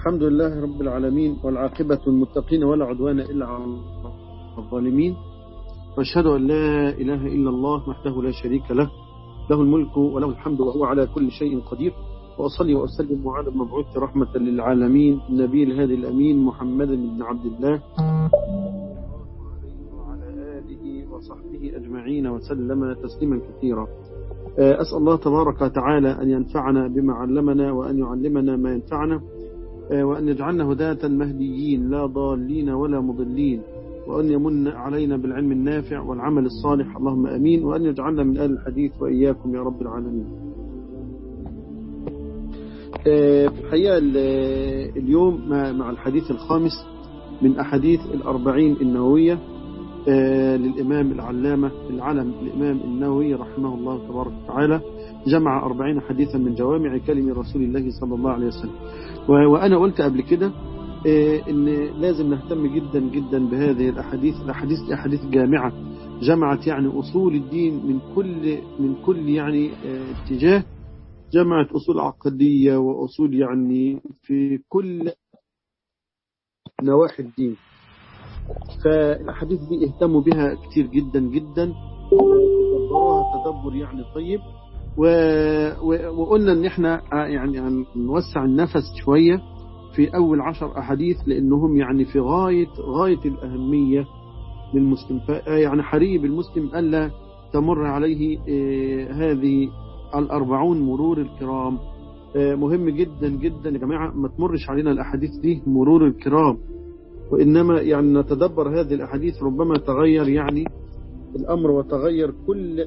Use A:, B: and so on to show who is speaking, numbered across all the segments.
A: الحمد لله رب العالمين والعاقبة المتقين ولا عدوان إلا على الظالمين وأشهد أن لا إله إلا الله وحده لا شريك له له الملك وله الحمد وهو على كل شيء قدير وأصلي وأسلم على المبعوث رحمة للعالمين النبي الهادي الأمين محمد بن عبد الله وعلى آله وصحبه أجمعين وسلم تسليما كثيرا أسأل الله تبارك وتعالى أن ينفعنا بما علمنا وأن يعلمنا ما ينفعنا وأن يجعلنا هداة مهديين لا ضالين ولا مضلين وأن يمن علينا بالعلم النافع والعمل الصالح اللهم أمين وأن يجعلنا من أهل الحديث وإياكم يا رب العالمين الحقيقة اليوم مع الحديث الخامس من أحاديث الأربعين النووية للإمام العلامة العلم الإمام النووي رحمه الله تبارك وتعالى جمع أربعين حديثا من جوامع كلم رسول الله صلى الله عليه وسلم وأنا قلت قبل كده إن لازم نهتم جدا جدا بهذه الأحاديث الأحاديث دي أحاديث جامعة جمعت يعني أصول الدين من كل من كل يعني اتجاه جمعت أصول عقدية وأصول يعني في كل نواحي الدين فالأحاديث دي اهتموا بها كتير جدا جدا تدبروها تدبر يعني طيب و... و... وقلنا ان احنا يعني نوسع النفس شوية في اول عشر احاديث لانهم يعني في غاية غاية الاهمية للمسلم يعني حري بالمسلم الا تمر عليه هذه الاربعون مرور الكرام مهم جدا جدا يا جماعة ما تمرش علينا الاحاديث دي مرور الكرام وإنما يعني نتدبر هذه الأحاديث ربما تغير يعني الأمر وتغير كل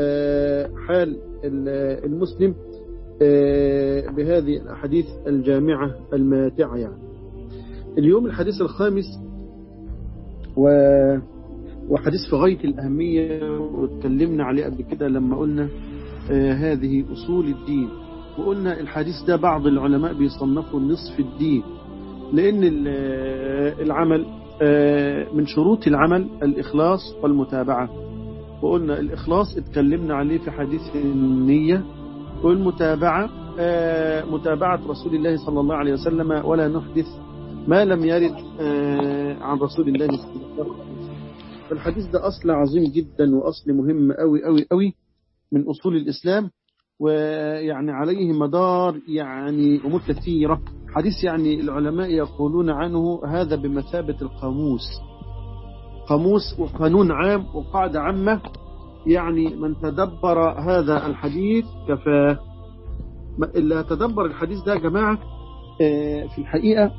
A: حال المسلم بهذه الأحاديث الجامعة الماتعة يعني اليوم الحديث الخامس و وحديث في غاية الأهمية واتكلمنا عليه قبل كده لما قلنا هذه أصول الدين وقلنا الحديث ده بعض العلماء بيصنفوا نصف الدين لأن العمل من شروط العمل الإخلاص والمتابعة وقلنا الإخلاص اتكلمنا عليه في حديث النية والمتابعة متابعة رسول الله صلى الله عليه وسلم ولا نحدث ما لم يرد عن رسول الله صلى الله عليه وسلم فالحديث ده أصل عظيم جدا وأصل مهم أوي أوي أوي من أصول الإسلام ويعني عليه مدار يعني أمور كثيرة حديث يعني العلماء يقولون عنه هذا بمثابة القاموس قاموس وقانون عام وقاعدة عامة يعني من تدبر هذا الحديث كفاه اللي تدبر الحديث ده يا جماعة في الحقيقة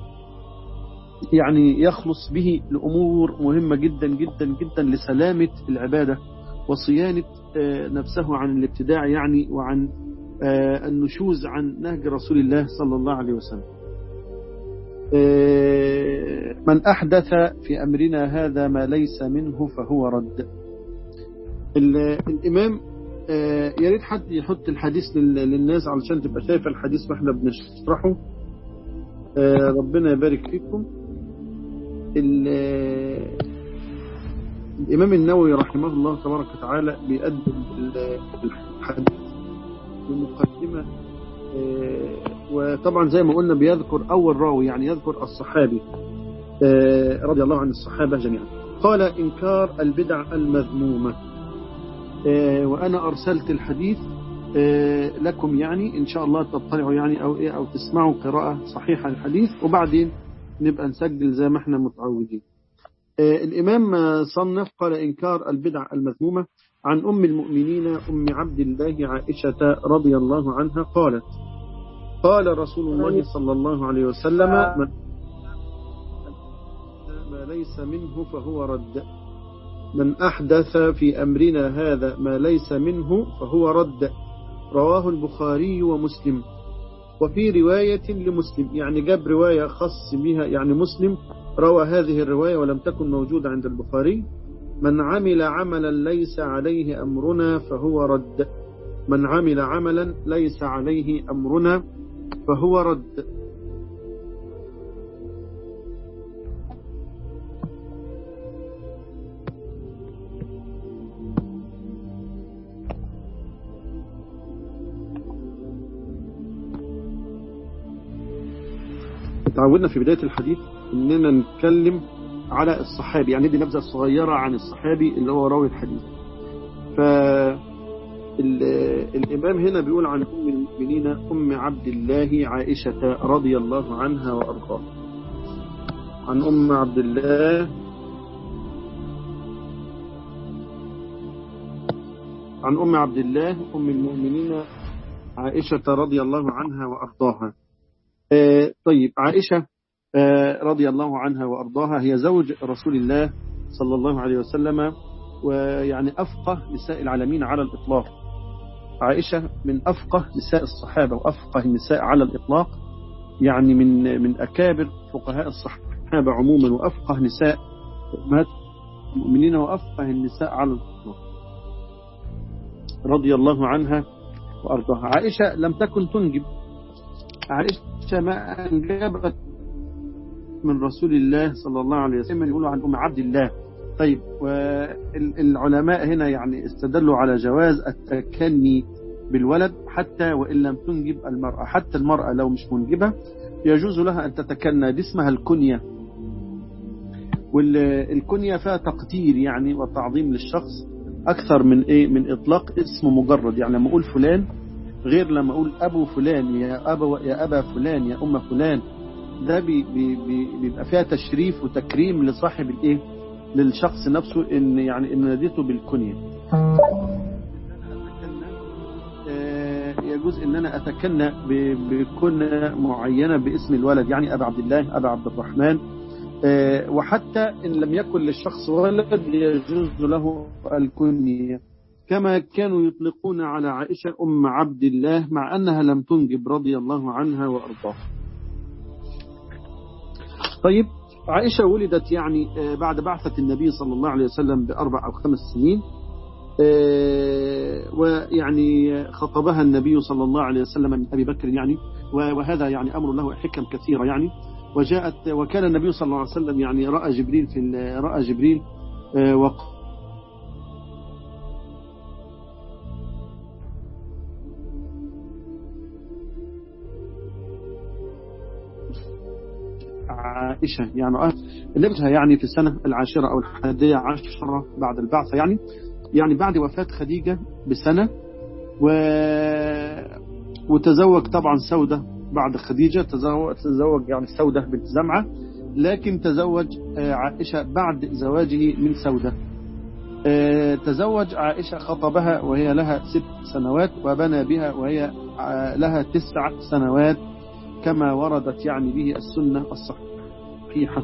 A: يعني يخلص به لأمور مهمة جدا جدا جدا لسلامة العبادة وصيانة نفسه عن الابتداع يعني وعن النشوز عن نهج رسول الله صلى الله عليه وسلم من أحدث في أمرنا هذا ما ليس منه فهو رد الإمام يا ريت حد يحط الحديث للناس علشان تبقى شايفه الحديث واحنا بنشرحه ربنا يبارك فيكم الإمام النووي رحمه الله تبارك وتعالى بيقدم الحديث بمقدمة وطبعا زي ما قلنا بيذكر أول راوي يعني يذكر الصحابي رضي الله عن الصحابة جميعا قال إنكار البدع المذمومة وأنا أرسلت الحديث لكم يعني إن شاء الله تطلعوا يعني أو إيه أو تسمعوا قراءة صحيحة للحديث وبعدين نبقى نسجل زي ما احنا متعودين الإمام صنف قال إنكار البدع المذمومة عن أم المؤمنين أم عبد الله عائشة رضي الله عنها قالت قال رسول الله صلى الله عليه وسلم من ما ليس منه فهو رد من أحدث في أمرنا هذا ما ليس منه فهو رد رواه البخاري ومسلم وفي رواية لمسلم يعني جاب رواية خاص بها يعني مسلم روى هذه الرواية ولم تكن موجودة عند البخاري من عمل عملا ليس عليه أمرنا فهو رد من عمل عملا ليس عليه أمرنا فهو رد تعودنا في بداية الحديث اننا نتكلم على الصحابي يعني دي نبذة صغيرة عن الصحابي اللي هو راوي الحديث ف الإمام هنا بيقول عن أم المؤمنين أم عبد الله عائشة رضي الله عنها وأرضاها عن أم عبد الله عن أم عبد الله أم المؤمنين عائشة رضي الله عنها وأرضاها آه طيب عائشة آه رضي الله عنها وأرضاها هي زوج رسول الله صلى الله عليه وسلم ويعني أفقه نساء العالمين على الإطلاق عائشة من أفقه نساء الصحابة وأفقه النساء على الإطلاق يعني من من أكابر فقهاء الصحابة عموما وأفقه نساء أمهات المؤمنين وأفقه النساء على الإطلاق رضي الله عنها وأرضاها عائشة لم تكن تنجب عائشة ما أنجبت من رسول الله صلى الله عليه وسلم يقولوا عن أم عبد الله طيب والعلماء هنا يعني استدلوا على جواز التكني بالولد حتى وإن لم تنجب المرأة حتى المرأة لو مش منجبة يجوز لها أن تتكنى دي اسمها الكنية والكنية فيها تقدير يعني وتعظيم للشخص أكثر من إيه من إطلاق اسم مجرد يعني لما أقول فلان غير لما أقول أبو فلان يا أبا يا أبا فلان يا أم فلان ده بي بي بي بيبقى فيها تشريف وتكريم لصاحب الإيه للشخص نفسه إن يعني إن ناديته بالكنية يجوز إن أنا أتكنى بكنة معينة باسم الولد يعني أبا عبد الله أبا عبد الرحمن وحتى إن لم يكن للشخص ولد يجوز له الكنية كما كانوا يطلقون على عائشة أم عبد الله مع أنها لم تنجب رضي الله عنها وأرضاها طيب عائشة ولدت يعني بعد بعثة النبي صلى الله عليه وسلم بأربع أو خمس سنين ويعني خطبها النبي صلى الله عليه وسلم من أبي بكر يعني وهذا يعني أمر له حكم كثيرة يعني وجاءت وكان النبي صلى الله عليه وسلم يعني رأى جبريل في رأى جبريل وقال عائشة يعني نبتها يعني في السنة العاشرة أو الحادية عشرة بعد البعثة يعني يعني بعد وفاة خديجة بسنة و... وتزوج طبعا سودة بعد خديجة تزوج, تزوج يعني سودة بنت زمعة لكن تزوج عائشة بعد زواجه من سودة تزوج عائشة خطبها وهي لها ست سنوات وبنى بها وهي لها تسع سنوات كما وردت يعني به السنة الصحيحة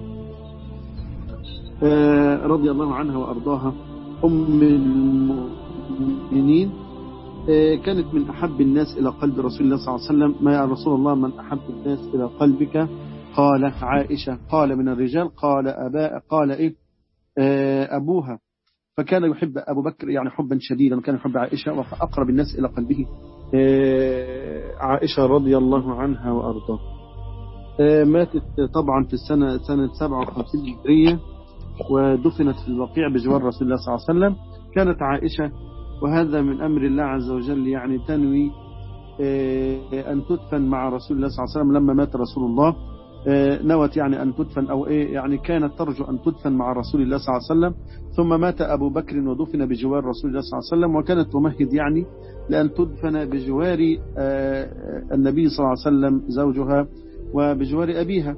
A: رضي الله عنها وأرضاها أم المؤمنين كانت من أحب الناس إلى قلب رسول الله صلى الله عليه وسلم ما يا رسول الله من أحب الناس إلى قلبك قال عائشة قال من الرجال قال أباء قال إيه أبوها فكان يحب أبو بكر يعني حبا شديدا وكان يحب عائشة وأقرب الناس إلى قلبه عائشة رضي الله عنها وأرضاها ماتت طبعا في السنة سنة 57 هجرية ودفنت في الوقيع بجوار رسول الله صلى الله عليه وسلم كانت عائشة وهذا من أمر الله عز وجل يعني تنوي أن تدفن مع رسول الله صلى الله عليه وسلم لما مات رسول الله نوت يعني أن تدفن أو إيه يعني كانت ترجو أن تدفن مع رسول الله صلى الله عليه وسلم ثم مات أبو بكر ودفن بجوار رسول الله صلى الله عليه وسلم وكانت تمهد يعني لأن تدفن بجوار النبي صلى الله عليه وسلم زوجها وبجوار أبيها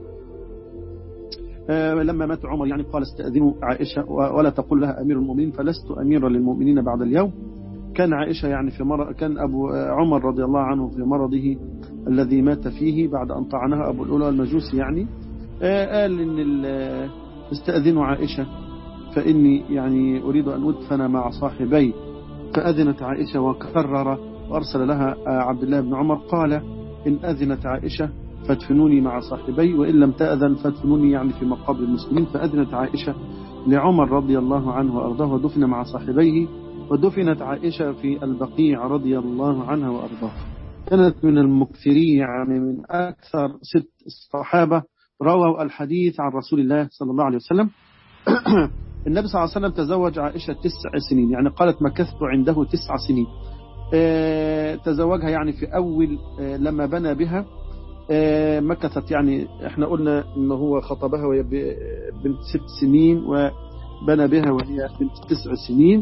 A: لما مات عمر يعني قال استأذنوا عائشة ولا تقول لها أمير المؤمنين فلست أميرا للمؤمنين بعد اليوم كان عائشة يعني في مرض كان أبو عمر رضي الله عنه في مرضه الذي مات فيه بعد أن طعنها أبو الأولى المجوسي يعني قال إن استأذنوا عائشة فإني يعني أريد أن أدفن مع صاحبي فأذنت عائشة وكرر وأرسل لها عبد الله بن عمر قال إن أذنت عائشة فادفنوني مع صاحبي وإن لم تأذن فادفنوني يعني في مقابر المسلمين فأذنت عائشة لعمر رضي الله عنه وأرضاه ودفن مع صاحبيه ودفنت عائشة في البقيع رضي الله عنها وأرضاه كانت من المكثرين يعني من أكثر ست الصحابة رووا الحديث عن رسول الله صلى الله عليه وسلم النبي صلى الله عليه وسلم تزوج عائشة تسع سنين يعني قالت مكثت عنده تسع سنين تزوجها يعني في أول لما بنى بها مكثت يعني احنا قلنا ان هو خطبها وهي بنت ست سنين وبنى بها وهي بنت تسع سنين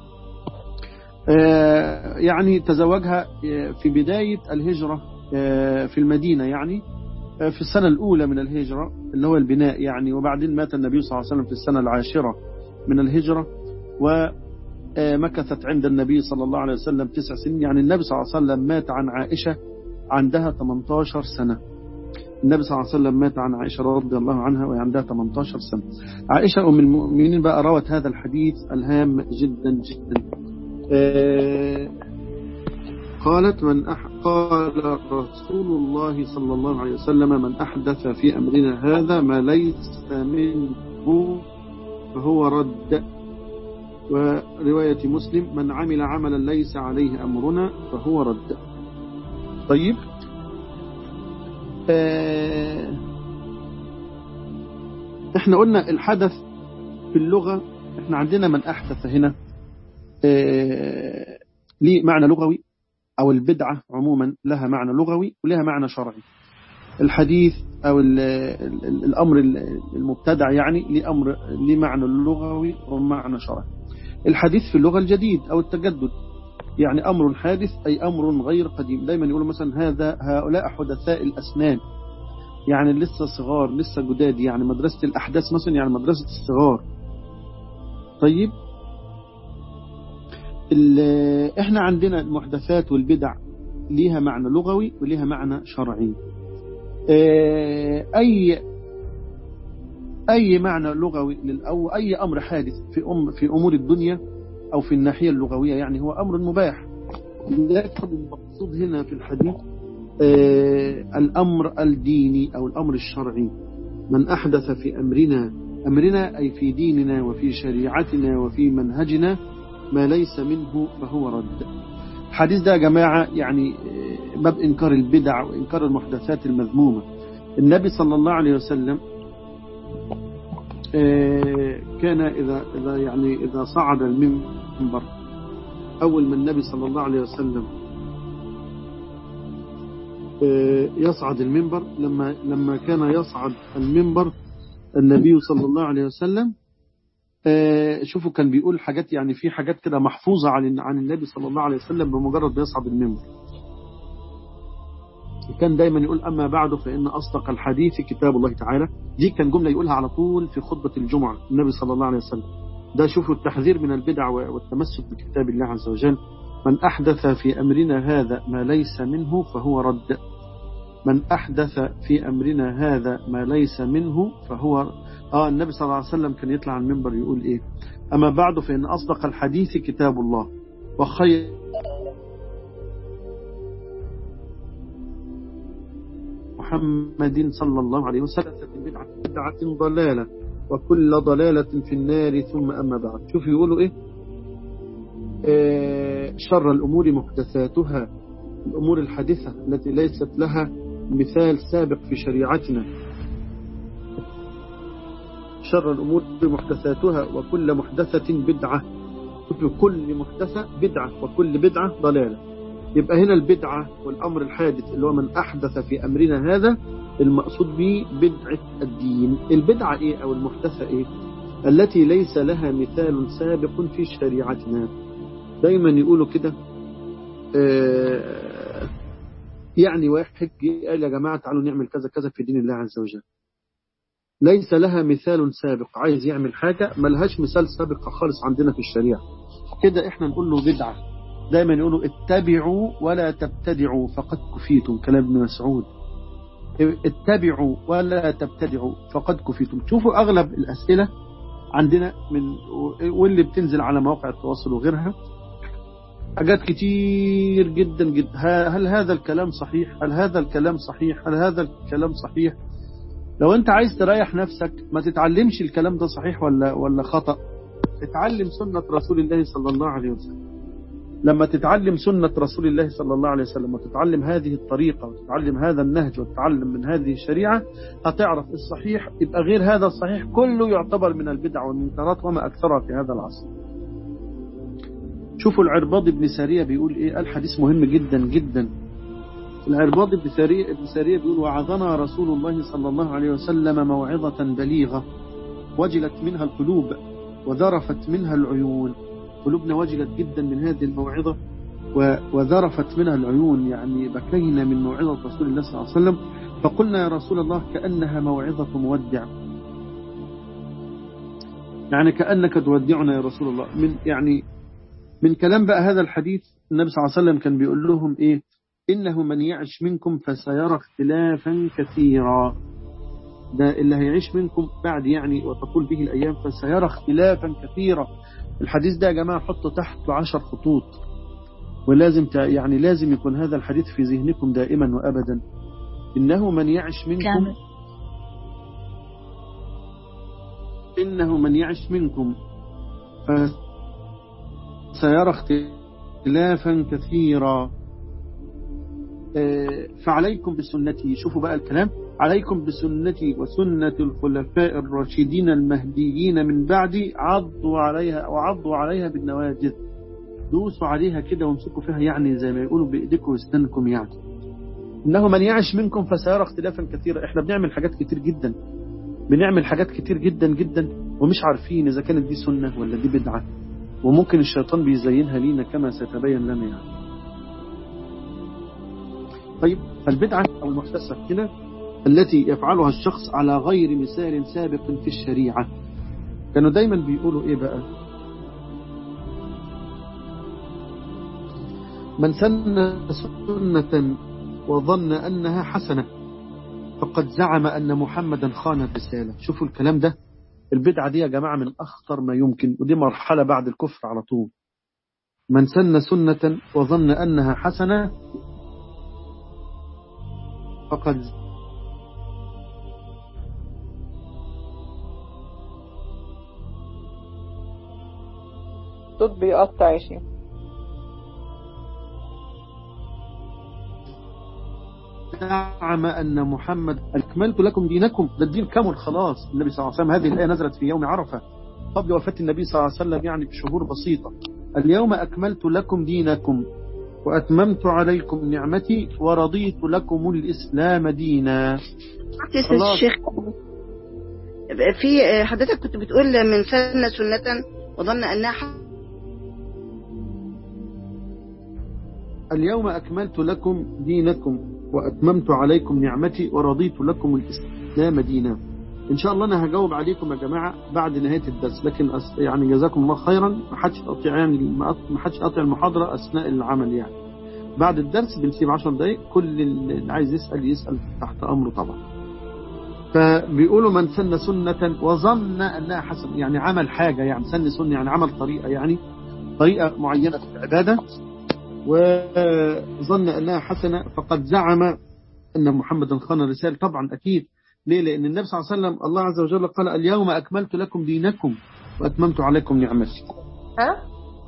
A: يعني تزوجها في بداية الهجرة في المدينة يعني في السنة الأولى من الهجرة اللي هو البناء يعني وبعدين مات النبي صلى الله عليه وسلم في السنة العاشرة من الهجرة ومكثت عند النبي صلى الله عليه وسلم تسع سنين يعني النبي صلى الله عليه وسلم مات عن عائشة عندها 18 سنة النبي صلى الله عليه وسلم مات عن عائشة رضي الله عنها وهي عندها 18 سنة عائشة أم المؤمنين بقى روت هذا الحديث الهام جدا جدا آه قالت من أح... قال رسول الله صلى الله عليه وسلم من أحدث في أمرنا هذا ما ليس منه فهو رد ورواية مسلم من عمل عملا ليس عليه أمرنا فهو رد طيب آه احنا قلنا الحدث في اللغة احنا عندنا من أحدث هنا آه ليه معنى لغوي أو البدعة عموما لها معنى لغوي ولها معنى شرعي الحديث أو ال ال الأمر المبتدع يعني ليه أمر ليه معنى لغوي ومعنى شرعي الحديث في اللغة الجديد أو التجدد يعني أمر حادث أي أمر غير قديم دايما يقولوا مثلا هذا هؤلاء حدثاء الأسنان يعني لسه صغار لسه جداد يعني مدرسة الأحداث مثلا يعني مدرسة الصغار طيب احنا عندنا المحدثات والبدع ليها معنى لغوي وليها معنى شرعي أي أي معنى لغوي أو أي أمر حادث في أم في أمور الدنيا أو في الناحية اللغوية يعني هو أمر مباح لكن المقصود هنا في الحديث الأمر الديني أو الأمر الشرعي من أحدث في أمرنا أمرنا أي في ديننا وفي شريعتنا وفي منهجنا ما ليس منه فهو رد الحديث ده يا جماعة يعني باب إنكار البدع وإنكار المحدثات المذمومة النبي صلى الله عليه وسلم كان إذا, إذا يعني إذا صعد المنبر أول ما النبي صلى الله عليه وسلم يصعد المنبر لما لما كان يصعد المنبر النبي صلى الله عليه وسلم شوفوا كان بيقول حاجات يعني في حاجات كده محفوظة عن عن النبي صلى الله عليه وسلم بمجرد ما يصعد المنبر كان دايما يقول أما بعد فإن أصدق الحديث كتاب الله تعالى دي كان جملة يقولها على طول في خطبة الجمعة النبي صلى الله عليه وسلم ده شوفوا التحذير من البدع والتمسك بكتاب الله عز وجل من أحدث في أمرنا هذا ما ليس منه فهو رد من أحدث في أمرنا هذا ما ليس منه فهو آه النبي صلى الله عليه وسلم كان يطلع على المنبر يقول إيه أما بعد فإن أصدق الحديث كتاب الله وخير محمد صلى الله عليه وسلم بدعة, بدعة ضلالة وكل ضلالة في النار ثم أما بعد شوف يقولوا إيه آه شر الأمور محدثاتها الأمور الحادثة التي ليست لها مثال سابق في شريعتنا شر الأمور محدثاتها وكل محدثة بدعة كل محدثة بدعة وكل بدعة ضلالة يبقى هنا البدعة والأمر الحادث اللي هو من أحدث في أمرنا هذا المقصود به بدعة الدين البدعة إيه أو المحدثة إيه التي ليس لها مثال سابق في شريعتنا دايما يقولوا كده آه يعني واحد قال يا جماعة تعالوا نعمل كذا كذا في دين الله عز وجل ليس لها مثال سابق عايز يعمل حاجة ملهاش مثال سابق خالص عندنا في الشريعة كده احنا نقول له بدعة دايما يقولوا اتبعوا ولا تبتدعوا فقد كفيتم كلام ابن مسعود اتبعوا ولا تبتدعوا فقد كفيتم شوفوا أغلب الأسئلة عندنا من واللي بتنزل على مواقع التواصل وغيرها حاجات كتير جدا جدا هل هذا الكلام صحيح هل هذا الكلام صحيح هل هذا الكلام صحيح لو انت عايز تريح نفسك ما تتعلمش الكلام ده صحيح ولا ولا خطأ تتعلم سنة رسول الله صلى الله عليه وسلم لما تتعلم سنة رسول الله صلى الله عليه وسلم وتتعلم هذه الطريقة وتتعلم هذا النهج وتتعلم من هذه الشريعة هتعرف الصحيح يبقى غير هذا الصحيح كله يعتبر من البدع والمنكرات وما أكثرها في هذا العصر شوفوا العرباض بن سارية بيقول إيه الحديث مهم جدا جدا العرباض بن سارية بن سارية بيقول وعظنا رسول الله صلى الله عليه وسلم موعظة بليغة وجلت منها القلوب وذرفت منها العيون قلوبنا وجلت جدا من هذه الموعظة وذرفت منها العيون يعني بكينا من موعظة رسول الله صلى الله عليه وسلم فقلنا يا رسول الله كأنها موعظة مودع يعني كأنك تودعنا يا رسول الله من يعني من كلام بقى هذا الحديث النبي صلى الله عليه وسلم كان بيقول لهم إيه إنه من يعش منكم فسيرى اختلافا كثيرا ده اللي هيعيش منكم بعد يعني وتقول به الأيام فسيرى اختلافا كثيرا الحديث ده يا جماعة حطه تحت عشر خطوط ولازم يعني لازم يكون هذا الحديث في ذهنكم دائما وأبدا إنه من يعش منكم
B: كامل.
A: إنه من يعش منكم فسيرى اختلافا كثيرا فعليكم بسنتي شوفوا بقى الكلام عليكم بسنتي وسنة الخلفاء الراشدين المهديين من بعدي عضوا عليها وعضوا عليها بالنواجذ دوسوا عليها كده وامسكوا فيها يعني زي ما يقولوا بإيديكم واسنانكم يعني إنه من يعش منكم فسيرى اختلافا كثيرا احنا بنعمل حاجات كتير جدا بنعمل حاجات كتير جدا جدا ومش عارفين إذا كانت دي سنة ولا دي بدعة وممكن الشيطان بيزينها لينا كما سيتبين لنا يعني طيب فالبدعة أو المحدثة كده التي يفعلها الشخص على غير مثال سابق في الشريعة كانوا دايما بيقولوا إيه بقى من سن سنة وظن أنها حسنة فقد زعم أن محمدا خان الرسالة شوفوا الكلام ده البدعة دي يا جماعة من أخطر ما يمكن ودي مرحلة بعد الكفر على طول من سن سنة وظن أنها حسنة فقد
C: صوت بيقطع يا شيخ
A: زعم أن محمد أكملت لكم دينكم ده الدين كمل خلاص النبي صلى الله عليه وسلم هذه الآية نزلت في يوم عرفة قبل وفاة النبي صلى الله عليه وسلم يعني بشهور بسيطة اليوم أكملت لكم دينكم وأتممت عليكم نعمتي ورضيت لكم الإسلام دينا
B: تسأل الشيخ في حضرتك كنت بتقول من سنة سنة وظن أنها حسنة
A: اليوم أكملت لكم دينكم وأتممت عليكم نعمتي ورضيت لكم الإسلام دينا إن شاء الله أنا هجاوب عليكم يا جماعة بعد نهاية الدرس لكن أس يعني جزاكم الله خيرا ما حدش قطع يعني ما حدش قطع المحاضرة أثناء العمل يعني بعد الدرس بنسيب 10 دقايق كل اللي عايز يسأل يسأل تحت أمره طبعا فبيقولوا من سن سنة وظن أنها حسن يعني عمل حاجة يعني سن سنة يعني عمل طريقة يعني طريقة معينة في العبادة وظن أنها حسنة فقد زعم أن محمدا خان الرسالة طبعا أكيد ليه لأن النبي صلى الله عليه وسلم الله عز وجل قال اليوم أكملت لكم دينكم وأتممت عليكم نعمتي
C: ها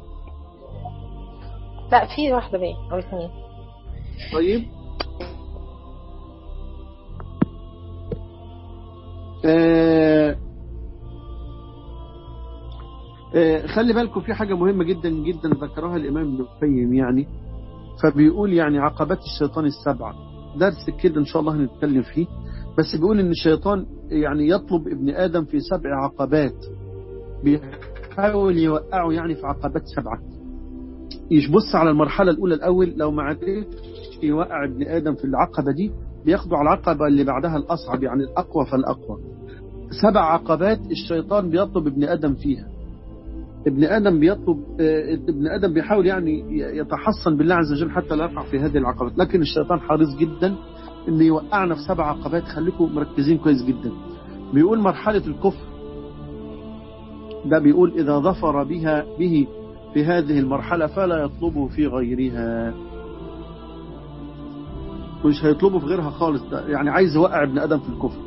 C: لا في واحدة باين أو اثنين
A: طيب آه آه خلي بالكم في حاجة مهمة جدا جدا ذكرها الإمام ابن القيم يعني فبيقول يعني عقبات الشيطان السبعة درس كده إن شاء الله هنتكلم فيه بس بيقول إن الشيطان يعني يطلب ابن آدم في سبع عقبات بيحاول يوقعه يعني في عقبات سبعة يبص على المرحلة الأولى الأول لو ما عرفش يوقع ابن آدم في العقبة دي بياخده على العقبة اللي بعدها الأصعب يعني الأقوى فالأقوى سبع عقبات الشيطان بيطلب ابن آدم فيها ابن آدم بيطلب ابن آدم بيحاول يعني يتحصن بالله عز وجل حتى لا يقع في هذه العقبات لكن الشيطان حريص جدا ان يوقعنا في سبع عقبات خليكم مركزين كويس جدا بيقول مرحلة الكفر ده بيقول إذا ظفر بها به في هذه المرحلة فلا يطلبه في غيرها مش هيطلبه في غيرها خالص ده يعني عايز يوقع ابن آدم في الكفر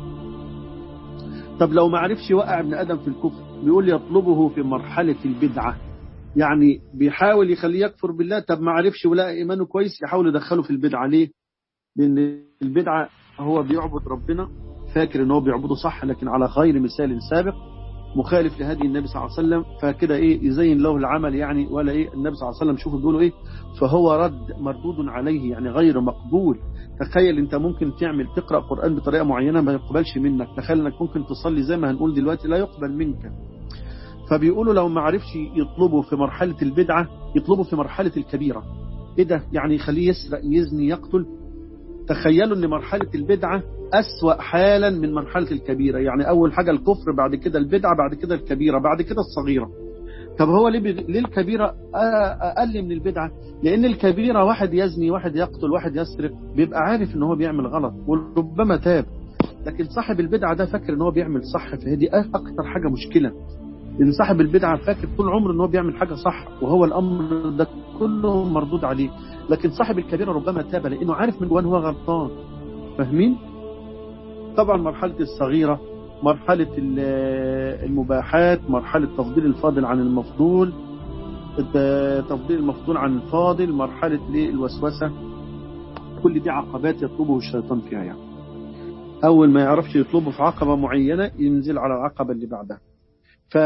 A: طب لو ما عرفش يوقع ابن آدم في الكفر بيقول يطلبه في مرحلة البدعة يعني بيحاول يخليه يكفر بالله طب ما عرفش ولا إيمانه كويس يحاول يدخله في البدعة ليه لأن البدعة هو بيعبد ربنا فاكر ان هو بيعبده صح لكن على غير مثال سابق مخالف لهدي النبي صلى الله عليه وسلم فكده ايه يزين له العمل يعني ولا ايه النبي صلى الله عليه وسلم شوفوا بيقولوا ايه فهو رد مردود عليه يعني غير مقبول تخيل انت ممكن تعمل تقرأ قرآن بطريقة معينة ما يقبلش منك تخيل انك ممكن تصلي زي ما هنقول دلوقتي لا يقبل منك فبيقولوا لو ما عرفش يطلبوا في مرحلة البدعة يطلبوا في مرحلة الكبيرة ايه ده يعني يخليه يسرق يزني يقتل تخيلوا ان مرحلة البدعة أسوأ حالا من مرحلة الكبيرة يعني أول حاجة الكفر بعد كده البدعة بعد كده الكبيرة بعد كده الصغيرة طب هو ليه, بي... ليه الكبيرة أقل من البدعة لأن الكبيرة واحد يزني واحد يقتل واحد يسرق بيبقى عارف ان هو بيعمل غلط وربما تاب لكن صاحب البدعة ده فاكر ان هو بيعمل صح فهذه أكتر حاجة مشكلة لأن صاحب البدعة فاكر طول عمره ان هو بيعمل حاجة صح وهو الأمر ده كله مردود عليه لكن صاحب الكبيرة ربما تاب لأنه عارف من جواه هو غلطان فاهمين؟ طبعا مرحلة الصغيرة مرحلة المباحات مرحلة تفضيل الفاضل عن المفضول تفضيل المفضول عن الفاضل مرحلة الوسوسة كل دي عقبات يطلبه الشيطان فيها يعني أول ما يعرفش يطلبه في عقبة معينة ينزل على العقبة اللي بعدها ف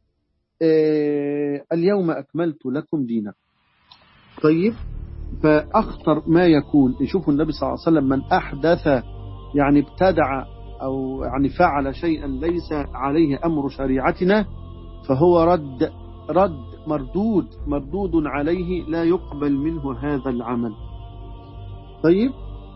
A: اليوم أكملت لكم دينكم طيب فأخطر ما يكون يشوفوا النبي صلى الله عليه وسلم من أحدث يعني ابتدع أو يعني فعل شيئا ليس عليه أمر شريعتنا فهو رد رد مردود مردود عليه لا يقبل منه هذا العمل طيب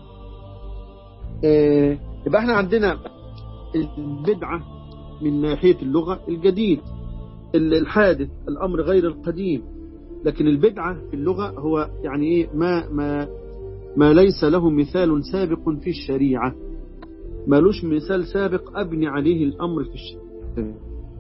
A: آه يبقى احنا عندنا البدعة من ناحية اللغة الجديد الحادث الأمر غير القديم لكن البدعة في اللغة هو يعني ايه ما ما ما ليس له مثال سابق في الشريعة مالوش مثال سابق أبني عليه الأمر في الشريعة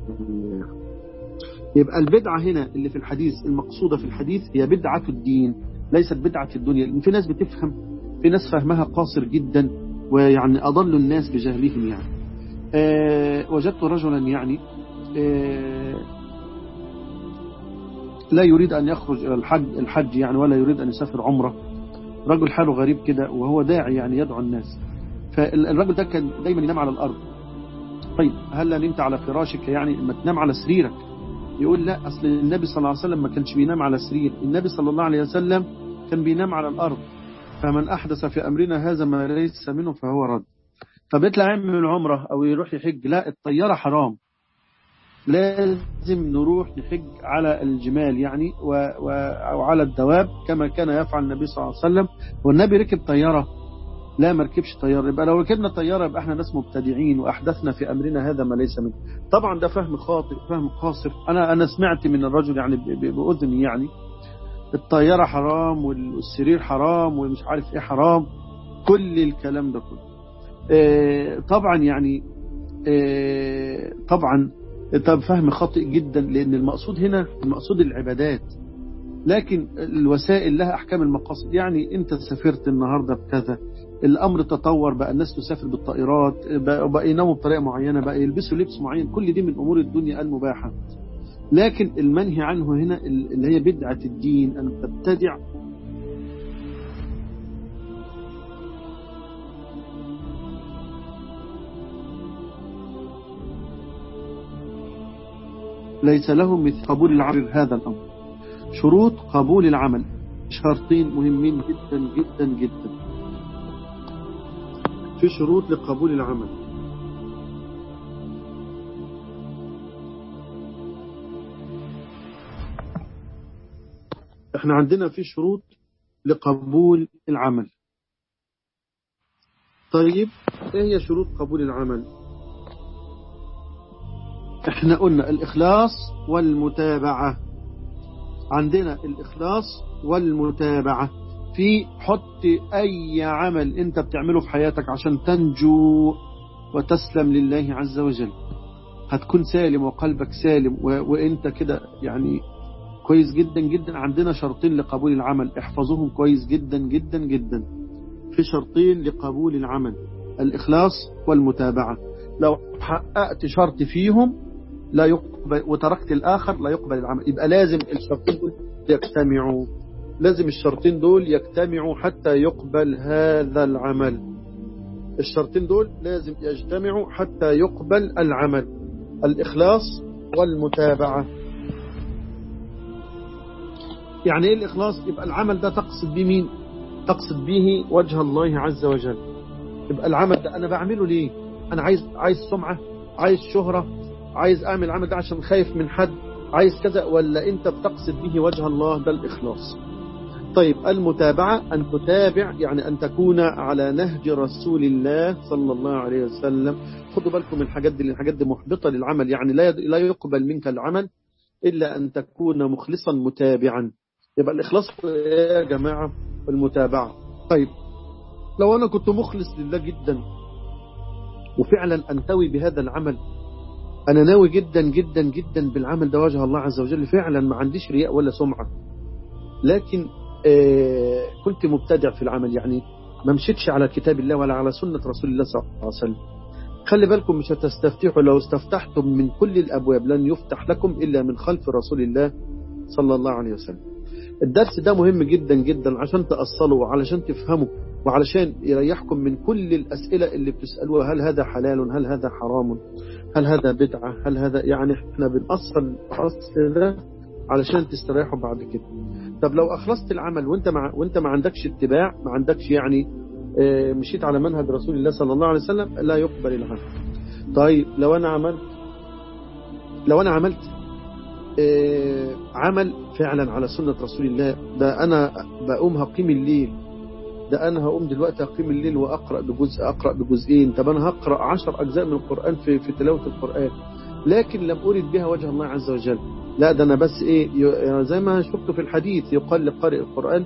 A: يبقى البدعة هنا اللي في الحديث المقصودة في الحديث هي بدعة الدين ليست بدعة الدنيا في ناس بتفهم في ناس فهمها قاصر جدا ويعني أضل الناس بجهلهم يعني أه وجدت رجلا يعني أه لا يريد أن يخرج إلى الحج, الحج يعني ولا يريد أن يسافر عمره رجل حاله غريب كده وهو داعي يعني يدعو الناس فالرجل ده كان دايما ينام على الأرض طيب هل نمت على فراشك يعني ما تنام على سريرك يقول لا أصل النبي صلى الله عليه وسلم ما كانش بينام على سرير النبي صلى الله عليه وسلم كان بينام على الأرض فمن أحدث في أمرنا هذا ما ليس منه فهو رد طب يطلع يعمل عمره أو يروح يحج لا الطيارة حرام لازم نروح نحج على الجمال يعني و و أو على الدواب كما كان يفعل النبي صلى الله عليه وسلم والنبي ركب طيارة لا ما ركبش طيارة يبقى لو ركبنا طيارة يبقى احنا ناس مبتدعين وأحدثنا في أمرنا هذا ما ليس منه طبعا ده فهم خاطئ فهم قاصر أنا أنا سمعت من الرجل يعني بأذني يعني الطيارة حرام والسرير حرام ومش عارف ايه حرام كل الكلام ده كله اه طبعا يعني اه طبعا طب فهم خاطئ جدا لأن المقصود هنا المقصود العبادات لكن الوسائل لها أحكام المقاصد يعني أنت سافرت النهاردة بكذا الأمر تطور بقى الناس تسافر بالطائرات بقى يناموا بطريقة معينة بقى يلبسوا لبس معين كل دي من أمور الدنيا المباحة لكن المنهي عنه هنا اللي هي بدعة الدين أن تبتدع ليس له مثل قبول العمل هذا الأمر شروط قبول العمل شرطين مهمين جدا جدا جدا في شروط لقبول العمل احنا عندنا في شروط لقبول العمل طيب ايه هي شروط قبول العمل احنا قلنا الإخلاص والمتابعة عندنا الإخلاص والمتابعة في حط أي عمل أنت بتعمله في حياتك عشان تنجو وتسلم لله عز وجل هتكون سالم وقلبك سالم و... وانت كده يعني كويس جدا جدا عندنا شرطين لقبول العمل احفظوهم كويس جدا جدا جدا في شرطين لقبول العمل الإخلاص والمتابعة لو حققت شرط فيهم لا يقبل وتركت الآخر لا يقبل العمل يبقى لازم الشرطين دول يجتمعوا لازم الشرطين دول يجتمعوا حتى يقبل هذا العمل الشرطين دول لازم يجتمعوا حتى يقبل العمل الإخلاص والمتابعة يعني ايه الإخلاص يبقى العمل ده تقصد به مين تقصد به وجه الله عز وجل يبقى العمل ده أنا بعمله ليه أنا عايز عايز سمعة عايز شهرة عايز أعمل العمل ده عشان خايف من حد عايز كذا ولا أنت بتقصد به وجه الله ده الإخلاص طيب المتابعة أن تتابع يعني أن تكون على نهج رسول الله صلى الله عليه وسلم خدوا بالكم من الحاجات دي الحاجات دي محبطة للعمل يعني لا لا يقبل منك العمل إلا أن تكون مخلصا متابعا يبقى الإخلاص يا جماعة المتابعة طيب لو أنا كنت مخلص لله جدا وفعلا أنتوي بهذا العمل أنا ناوي جدا جدا جدا بالعمل ده وجه الله عز وجل فعلا ما عنديش رياء ولا سمعة لكن آه كنت مبتدع في العمل يعني ما مشيتش على كتاب الله ولا على سنة رسول الله صلى الله عليه وسلم خلي بالكم مش هتستفتحوا لو استفتحتم من كل الأبواب لن يفتح لكم إلا من خلف رسول الله صلى الله عليه وسلم الدرس ده مهم جدا جدا عشان تأصلوا وعلشان تفهموا وعلشان يريحكم من كل الأسئلة اللي بتسألوها هل هذا حلال هل هذا حرام هل هذا بدعة هل هذا يعني احنا بنأصل الأصل ده علشان تستريحوا بعد كده طب لو أخلصت العمل وانت مع وانت ما عندكش اتباع ما عندكش يعني اه مشيت على منهج رسول الله صلى الله عليه وسلم لا يقبل العمل طيب لو انا عملت لو انا عملت اه عمل فعلا على سنة رسول الله ده انا بقوم هقيم الليل ده انا هقوم دلوقتي هقيم الليل واقرا بجزء اقرا بجزئين طب انا هقرا عشر اجزاء من القران في في تلاوه القران لكن لم ارد بها وجه الله عز وجل لا ده انا بس ايه زي ما شفت في الحديث يقال لقارئ القران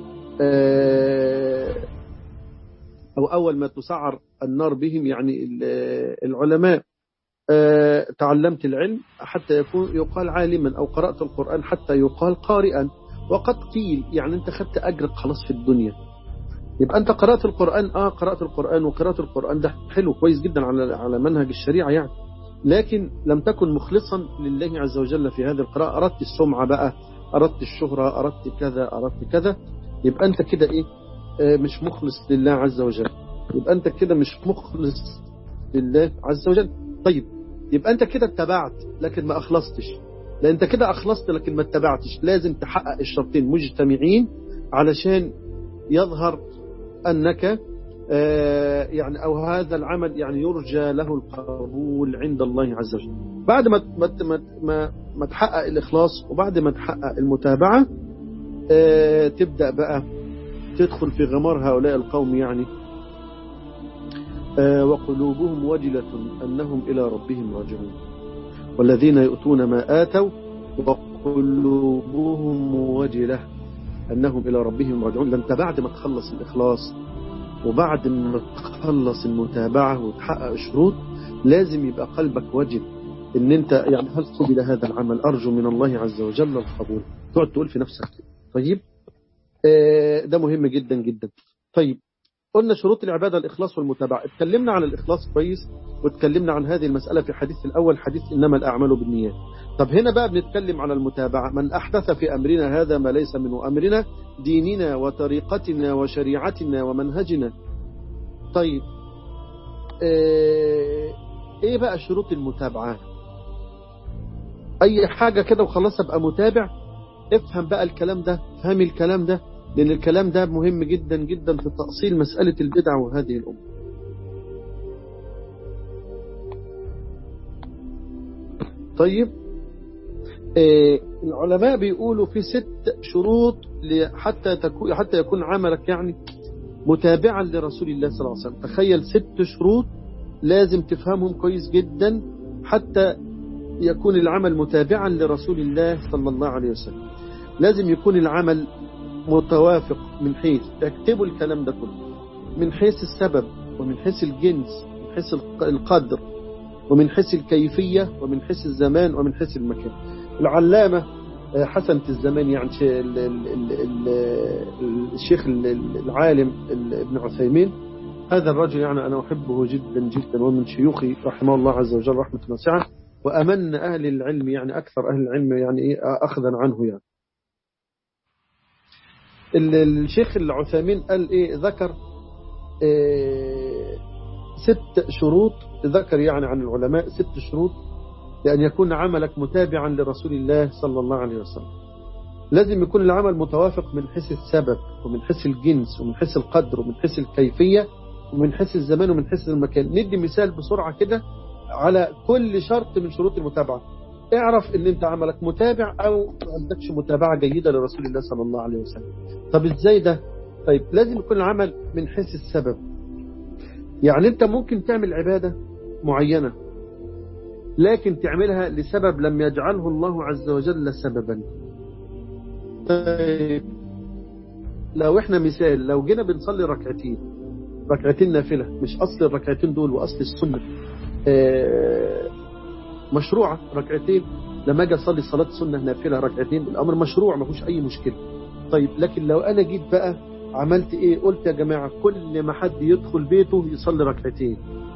A: او اول ما تسعر النار بهم يعني العلماء تعلمت العلم حتى يكون يقال عالما او قرات القران حتى يقال قارئا وقد قيل يعني انت خدت اجرك خلاص في الدنيا يبقى انت قرات القران اه قرات القران وقراءه القران ده حلو كويس جدا على على منهج الشريعه يعني لكن لم تكن مخلصا لله عز وجل في هذه القراءة أردت السمعة بقى أردت الشهرة أردت كذا أردت كذا يبقى أنت كده إيه آه مش مخلص لله عز وجل يبقى أنت كده مش مخلص لله عز وجل طيب يبقى أنت كده اتبعت لكن ما أخلصتش لأن أنت كده أخلصت لكن ما اتبعتش لازم تحقق الشرطين مجتمعين علشان يظهر أنك يعني أو هذا العمل يعني يرجى له القبول عند الله عز وجل بعد ما ما ما, ما تحقق الإخلاص وبعد ما تحقق المتابعة تبدأ بقى تدخل في غمار هؤلاء القوم يعني وقلوبهم وجلة أنهم إلى ربهم راجعون والذين يؤتون ما آتوا وقلوبهم وجلة أنهم إلى ربهم راجعون لأنت بعد ما تخلص الإخلاص وبعد ما تخلص المتابعة وتحقق الشروط لازم يبقى قلبك وجد ان انت يعني هل قبل هذا العمل ارجو من الله عز وجل القبول تقعد تقول في نفسك طيب آه ده مهم جدا جدا طيب قلنا شروط العبادة الإخلاص والمتابعة اتكلمنا عن الإخلاص كويس واتكلمنا عن هذه المسألة في حديث الأول حديث إنما الأعمال بالنيات طب هنا بقى بنتكلم على المتابعة من أحدث في أمرنا هذا ما ليس منه أمرنا ديننا وطريقتنا وشريعتنا ومنهجنا طيب اه ايه بقى شروط المتابعة اي حاجة كده وخلاص ابقى متابع افهم بقى الكلام ده فهم الكلام ده لان الكلام ده مهم جدا جدا في تأصيل مسألة البدع وهذه الأمة طيب آه العلماء بيقولوا في ست شروط حتى تكون حتى يكون عملك يعني متابعا لرسول الله صلى الله عليه وسلم تخيل ست شروط لازم تفهمهم كويس جدا حتى يكون العمل متابعا لرسول الله صلى الله عليه وسلم لازم يكون العمل متوافق من حيث اكتبوا الكلام ده كله من حيث السبب ومن حيث الجنس من حيث القدر ومن حيث الكيفية ومن حيث الزمان ومن حيث المكان العلامة حسنة الزمان يعني الشيخ العالم ابن عثيمين هذا الرجل يعني أنا أحبه جدا جدا ومن شيوخي رحمه الله عز وجل رحمة واسعة وأمن أهل العلم يعني أكثر أهل العلم يعني إيه أخذا عنه يعني الشيخ العثيمين قال إيه ذكر إيه ست شروط ذكر يعني عن العلماء ست شروط لأن يكون عملك متابعا لرسول الله صلى الله عليه وسلم لازم يكون العمل متوافق من حيث السبب ومن حيث الجنس ومن حيث القدر ومن حيث الكيفية ومن حيث الزمان ومن حيث المكان ندي مثال بسرعة كده على كل شرط من شروط المتابعة اعرف ان انت عملك متابع او ما عندكش متابعة جيدة لرسول الله صلى الله عليه وسلم طب ازاي ده طيب لازم يكون العمل من حيث السبب يعني انت ممكن تعمل عبادة معينة لكن تعملها لسبب لم يجعله الله عز وجل سببا طيب لو احنا مثال لو جينا بنصلي ركعتين ركعتين نافلة مش أصل الركعتين دول وأصل السنة آه، مشروعة ركعتين لما اجي اصلي صلاة سنة نافلة ركعتين الأمر مشروع ما فيهوش أي مشكلة طيب لكن لو أنا جيت بقى عملت إيه قلت يا جماعة كل ما حد يدخل بيته يصلي ركعتين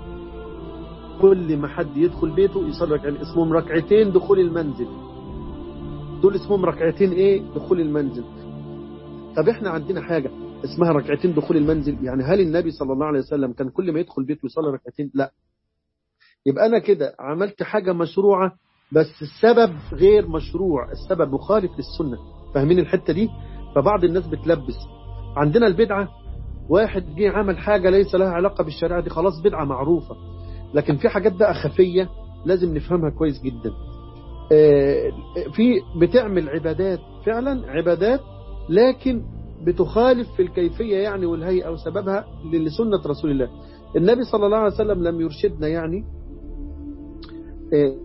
A: كل ما حد يدخل بيته يصلي ركعتين اسمهم ركعتين دخول المنزل دول اسمهم ركعتين ايه دخول المنزل طب احنا عندنا حاجة اسمها ركعتين دخول المنزل يعني هل النبي صلى الله عليه وسلم كان كل ما يدخل بيته يصلي ركعتين لا يبقى انا كده عملت حاجة مشروعة بس السبب غير مشروع السبب مخالف للسنة فاهمين الحتة دي فبعض الناس بتلبس عندنا البدعة واحد جه عمل حاجة ليس لها علاقة بالشريعة دي خلاص بدعة معروفة لكن في حاجات بقى خفية لازم نفهمها كويس جدا آه، في بتعمل عبادات فعلا عبادات لكن بتخالف في الكيفية يعني والهيئة وسببها لسنة رسول الله النبي صلى الله عليه وسلم لم يرشدنا يعني آه،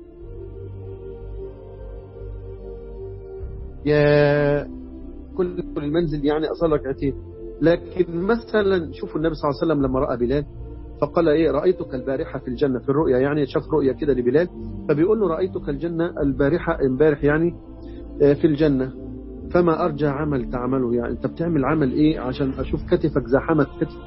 A: يا كل كل المنزل يعني أصلي ركعتين لكن مثلا شوفوا النبي صلى الله عليه وسلم لما رأى بلال فقال ايه رأيتك البارحة في الجنة في الرؤيا يعني شاف رؤيا كده لبلال فبيقول له رأيتك الجنة البارحة امبارح يعني آه، في الجنة فما أرجى عمل تعمله يعني أنت بتعمل عمل إيه عشان أشوف كتفك زحمت كتف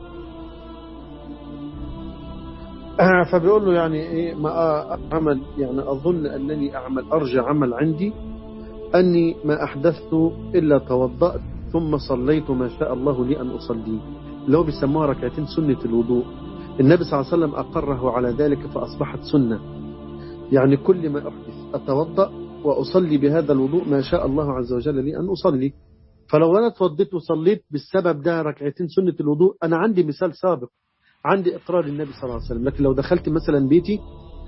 A: آه، فبيقول له يعني إيه ما أعمل يعني أظن أنني أعمل أرجى عمل عندي أني ما أحدثت إلا توضأت ثم صليت ما شاء الله لي أن أصليه اللي هو بيسموها ركعتين سنة الوضوء النبي صلى الله عليه وسلم أقره على ذلك فأصبحت سنة يعني كل ما أحدث أتوضأ وأصلي بهذا الوضوء ما شاء الله عز وجل لي أن أصلي فلو أنا اتوضيت وصليت بالسبب ده ركعتين سنة الوضوء أنا عندي مثال سابق عندي إقرار النبي صلى الله عليه وسلم لكن لو دخلت مثلا بيتي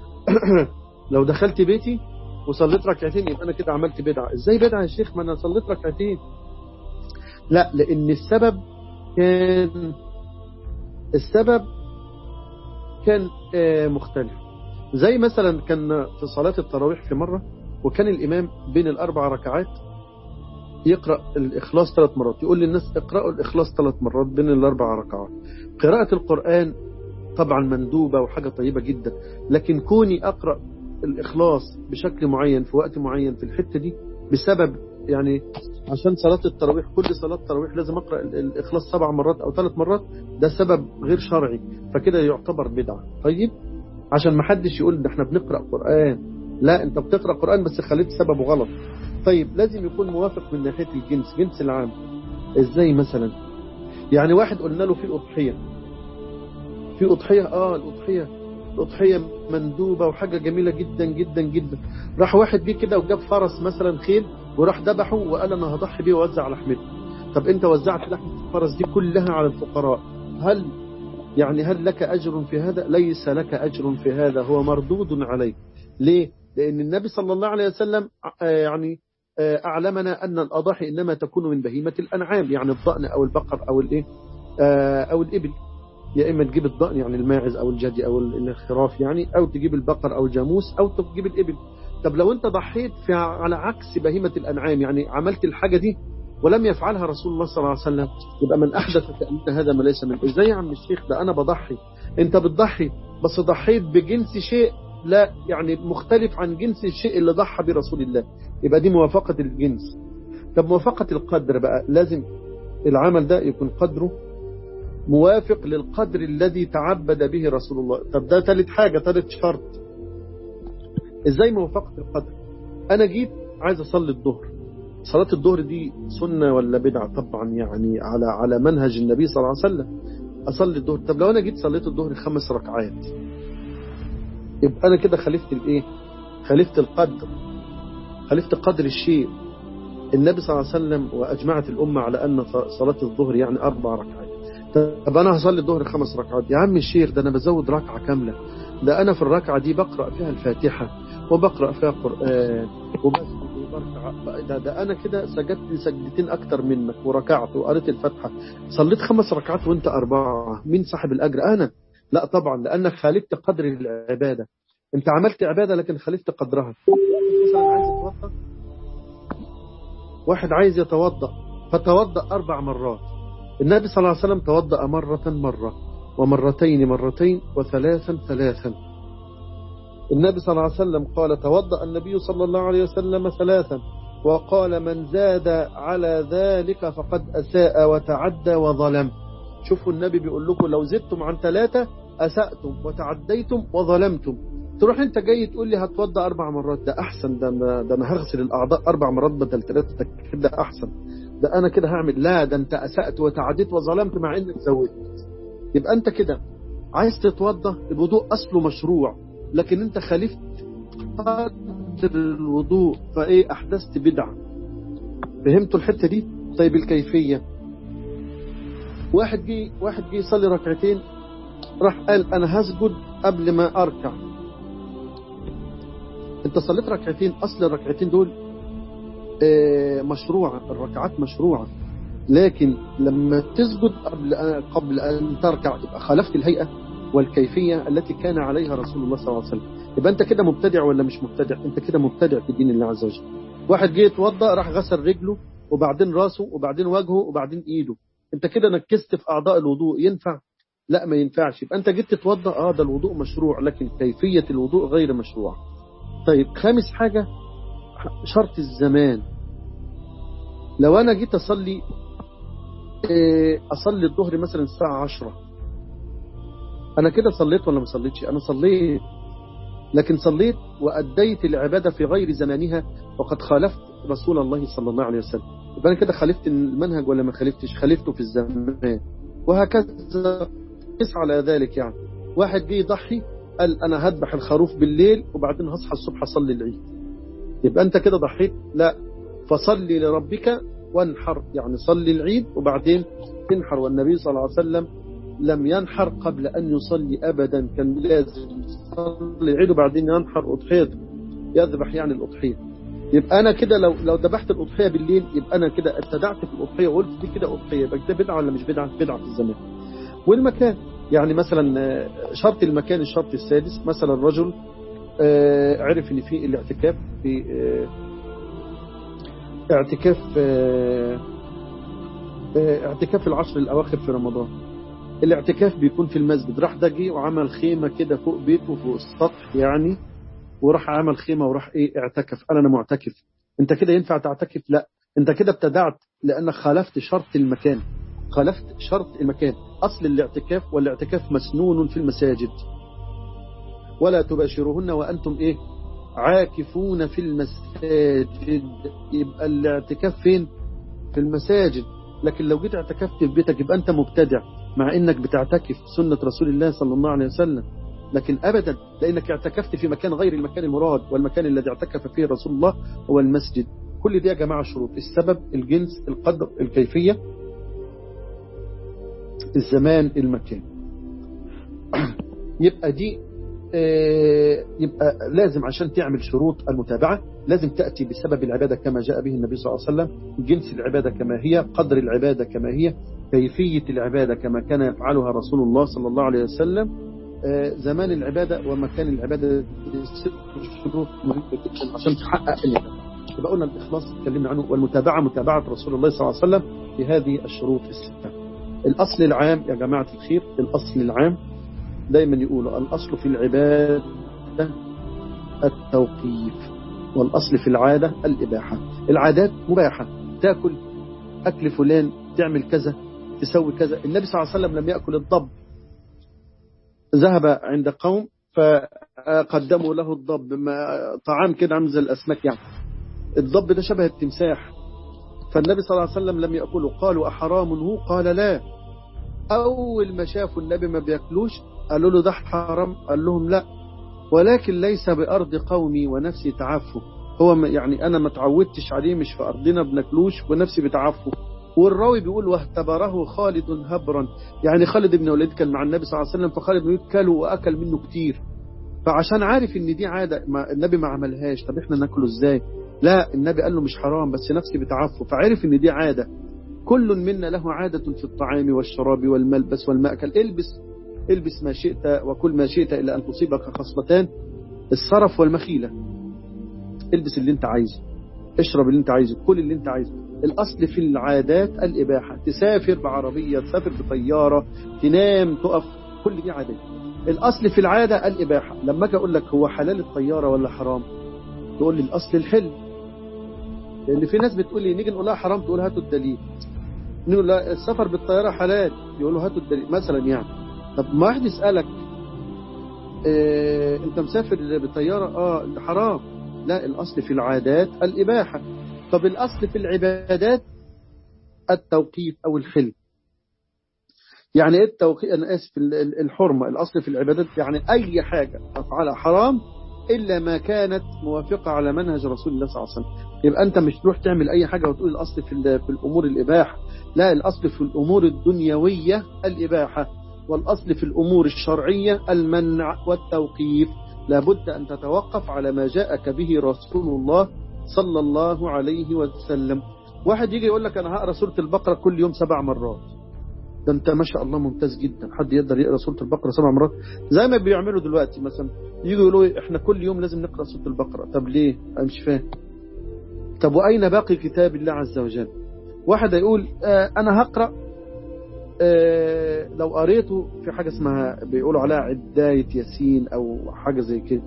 A: لو دخلت بيتي وصليت ركعتين يبقى أنا كده عملت بدعة إزاي بدعة يا شيخ ما أنا صليت ركعتين لا لأن السبب كان السبب كان آه، مختلف زي مثلا كان في صلاة التراويح في مرة وكان الإمام بين الأربع ركعات يقرأ الإخلاص ثلاث مرات يقول للناس اقرأوا الإخلاص ثلاث مرات بين الأربع ركعات قراءة القرآن طبعا مندوبة وحاجة طيبة جدا لكن كوني أقرأ الإخلاص بشكل معين في وقت معين في الحتة دي بسبب يعني عشان صلاة التراويح كل صلاة تراويح لازم أقرأ ال- الإخلاص سبع مرات أو ثلاث مرات ده سبب غير شرعي فكده يعتبر بدعة طيب عشان ما حدش يقول ده احنا بنقرأ قرآن لا انت بتقرأ قرآن بس خليت سببه غلط طيب لازم يكون موافق من ناحية الجنس جنس العام ازاي مثلا يعني واحد قلنا له في أضحية في أضحية اه الأضحية الأضحية مندوبة وحاجة جميلة جدا جدا جدا راح واحد بيه كده وجاب فرس مثلا خيل وراح ذبحه وقال انا هضحي بيه واوزع لحمته طب انت وزعت لحمة الفرس دي كلها على الفقراء هل يعني هل لك أجر في هذا ليس لك أجر في هذا هو مردود عليك ليه لأن النبي صلى الله عليه وسلم آه، يعني آه، أعلمنا أن الأضاحي إنما تكون من بهيمة الأنعام يعني الضأن أو البقر أو الإيه آه، أو الإبل يا إما تجيب الضأن يعني الماعز أو الجدي أو الخراف يعني أو تجيب البقر أو الجاموس أو تجيب الإبل طب لو أنت ضحيت في على عكس بهيمة الأنعام يعني عملت الحاجة دي ولم يفعلها رسول الله صلى الله عليه وسلم يبقى من أحدث كأن هذا ما ليس منه إزاي يا عم الشيخ ده أنا بضحي أنت بتضحي بس ضحيت بجنس شيء لا يعني مختلف عن جنس الشيء اللي ضحى برسول الله يبقى دي موافقة الجنس طب موافقة القدر بقى لازم العمل ده يكون قدره موافق للقدر الذي تعبد به رسول الله طب ده ثالث حاجة ثالث شرط ازاي موافقة القدر انا جيت عايز اصلي الظهر صلاة الظهر دي سنة ولا بدعة طبعا يعني على على منهج النبي صلى الله عليه وسلم اصلي الظهر طب لو انا جيت صليت الظهر خمس ركعات يبقى انا كده خالفت الايه خليفة القدر خليفة قدر الشيء النبي صلى الله عليه وسلم وأجمعت الأمة على أن صلاة الظهر يعني أربع ركعات طب أنا هصلي الظهر خمس ركعات يا عم الشيخ ده أنا بزود ركعة كاملة ده أنا في الركعة دي بقرأ فيها الفاتحة وبقرأ فيها قرآن وبسجد وبركع ده, ده أنا كده سجدت سجدتين أكتر منك وركعت وقريت الفاتحة صليت خمس ركعات وأنت أربعة مين صاحب الأجر أنا لا طبعا لأنك خالفت قدر العبادة أنت عملت عبادة لكن خالفت قدرها مثلا عايز يتوضأ واحد عايز يتوضأ فتوضأ أربع مرات النبي صلى الله عليه وسلم توضأ مرة مرة ومرتين مرتين وثلاثا ثلاثا النبي صلى الله عليه وسلم قال توضأ النبي صلى الله عليه وسلم ثلاثا وقال من زاد على ذلك فقد أساء وتعدى وظلم شوفوا النبي بيقول لكم لو زدتم عن ثلاثة أسأتم وتعديتم وظلمتم تروح انت جاي تقول لي هتوضى اربع مرات ده احسن ده انا ده انا هغسل الاعضاء اربع مرات بدل ثلاثه كده احسن ده انا كده هعمل لا ده انت اسأت وتعديت وظلمت مع انك زودت يبقى انت كده عايز تتوضى الوضوء اصله مشروع لكن انت خالفت قدر الوضوء فايه احدثت بدعه فهمتوا الحته دي طيب الكيفيه واحد جه واحد جه يصلي ركعتين راح قال انا هسجد قبل ما اركع انت صليت ركعتين اصل الركعتين دول مشروعة الركعات مشروعة لكن لما تسجد قبل قبل ان تركع يبقى خالفت الهيئة والكيفية التي كان عليها رسول الله صلى الله عليه وسلم يبقى انت كده مبتدع ولا مش مبتدع انت كده مبتدع في دين الله عز وجل واحد جه يتوضا راح غسل رجله وبعدين راسه وبعدين وجهه وبعدين ايده انت كده نكست في اعضاء الوضوء ينفع لا ما ينفعش يبقى انت جيت تتوضا اه ده الوضوء مشروع لكن كيفية الوضوء غير مشروع طيب خامس حاجة شرط الزمان لو انا جيت اصلي اصلي الظهر مثلا الساعة عشرة انا كده صليت ولا ما صليتش انا صليت لكن صليت وأديت العبادة في غير زمانها وقد خالفت رسول الله صلى الله عليه وسلم يبقى أنا كده خالفت المنهج ولا ما خالفتش خالفته في الزمان وهكذا قس على ذلك يعني واحد جه يضحي قال أنا هذبح الخروف بالليل وبعدين هصحى الصبح أصلي العيد يبقى أنت كده ضحيت لا فصلي لربك وانحر يعني صلي العيد وبعدين تنحر والنبي صلى الله عليه وسلم لم ينحر قبل أن يصلي أبدا كان لازم يصلي العيد وبعدين ينحر أضحيته يذبح يعني الأضحية يبقى أنا كده لو لو ذبحت الأضحية بالليل يبقى أنا كده ابتدعت في الأضحية وقلت دي كده أضحية يبقى ده بدعة ولا مش بدعة بدعة في الزمان والمكان يعني مثلا شرط المكان الشرط السادس مثلا الرجل عرف ان في الاعتكاف في اعتكاف اعتكاف العشر الاواخر في رمضان الاعتكاف بيكون في المسجد راح ده جه وعمل خيمة كده فوق بيته فوق السطح يعني وراح عمل خيمة وراح ايه اعتكف قال انا معتكف انت كده ينفع تعتكف لا انت كده ابتدعت لانك خالفت شرط المكان خالفت شرط المكان اصل الاعتكاف والاعتكاف مسنون في المساجد ولا تباشرهن وانتم ايه عاكفون في المساجد يبقى الاعتكاف فين في المساجد لكن لو جيت اعتكفت في بيتك يبقى انت مبتدع مع انك بتعتكف سنة رسول الله صلى الله عليه وسلم لكن ابدا لانك اعتكفت في مكان غير المكان المراد والمكان الذي اعتكف فيه رسول الله هو المسجد كل دي يا جماعة شروط السبب الجنس القدر الكيفية الزمان المكان يبقى دي يبقى لازم عشان تعمل شروط المتابعة لازم تأتي بسبب العبادة كما جاء به النبي صلى الله عليه وسلم جنس العبادة كما هي قدر العبادة كما هي كيفية العبادة كما كان يفعلها رسول الله صلى الله عليه وسلم زمان العبادة ومكان العبادة ست شروط مهمة جدا عشان تحقق العبادة يبقى قلنا الإخلاص اتكلمنا عنه والمتابعة متابعة رسول الله صلى الله عليه وسلم في هذه الشروط الستة الأصل العام يا جماعة الخير الأصل العام دايما يقولوا الأصل في العبادة التوقيف والأصل في العادة الإباحة العادات مباحة تأكل أكل فلان تعمل كذا تسوي كذا النبي صلى الله عليه وسلم لم يأكل الضب ذهب عند قوم فقدموا له الضب طعام كده عامل زي الأسماك يعني الضب ده شبه التمساح فالنبي صلى الله عليه وسلم لم يأكله قالوا أحرام هو قال لا أول ما شافوا النبي ما بياكلوش قالوا له ده حرام قال لهم لا ولكن ليس بأرض قومي ونفسي تعفه هو م- يعني أنا ما تعودتش عليه مش في أرضنا بناكلوش ونفسي بتعفه والراوي بيقول واهتبره خالد هبرا يعني خالد بن وليد كان مع النبي صلى الله عليه وسلم فخالد بن وليد كله وأكل منه كتير فعشان عارف ان دي عادة ما النبي ما عملهاش طب احنا ناكله ازاي لا النبي قال له مش حرام بس نفسي بتعفه فعرف ان دي عادة كل منا له عادة في الطعام والشراب والملبس والمأكل البس البس ما شئت وكل ما شئت إلا أن تصيبك خصلتان الصرف والمخيلة البس اللي انت عايزه اشرب اللي انت عايزه كل اللي انت عايزه الأصل في العادات الإباحة تسافر بعربية تسافر بطيارة تنام تقف كل دي عادات الأصل في العادة الإباحة لما أجي أقول لك هو حلال الطيارة ولا حرام تقول لي الأصل الحل لأن في ناس بتقول لي نيجي نقول لها حرام تقول هاتوا الدليل نقول لها السفر بالطيارة حلال يقولوا هاتوا الدليل مثلا يعني طب ما واحد يسألك اه انت مسافر بالطيارة اه ده حرام لا الأصل في العادات الإباحة طب الأصل في العبادات التوقيف أو الحل يعني ايه التوقيت انا اسف ال- ال- الحرمه الاصل في العبادات يعني اي حاجه افعلها حرام الا ما كانت موافقه على منهج رسول الله صلى الله عليه وسلم يبقى انت مش تروح تعمل اي حاجه وتقول الاصل في ال- في الامور الاباحه لا الاصل في الامور الدنيويه الاباحه والاصل في الامور الشرعيه المنع والتوقيف لابد ان تتوقف على ما جاءك به رسول الله صلى الله عليه وسلم واحد يجي يقول لك انا هقرا سوره البقره كل يوم سبع مرات ده انت ما شاء الله ممتاز جدا حد يقدر يقرا سوره البقره سبع مرات زي ما بيعملوا دلوقتي مثلا يجوا يقولوا إيه، احنا كل يوم لازم نقرا سوره البقره طب ليه انا مش فاهم طب واين باقي كتاب الله عز وجل واحد يقول آه انا هقرا آه لو قريته في حاجه اسمها بيقولوا عليها عدايه ياسين او حاجه زي كده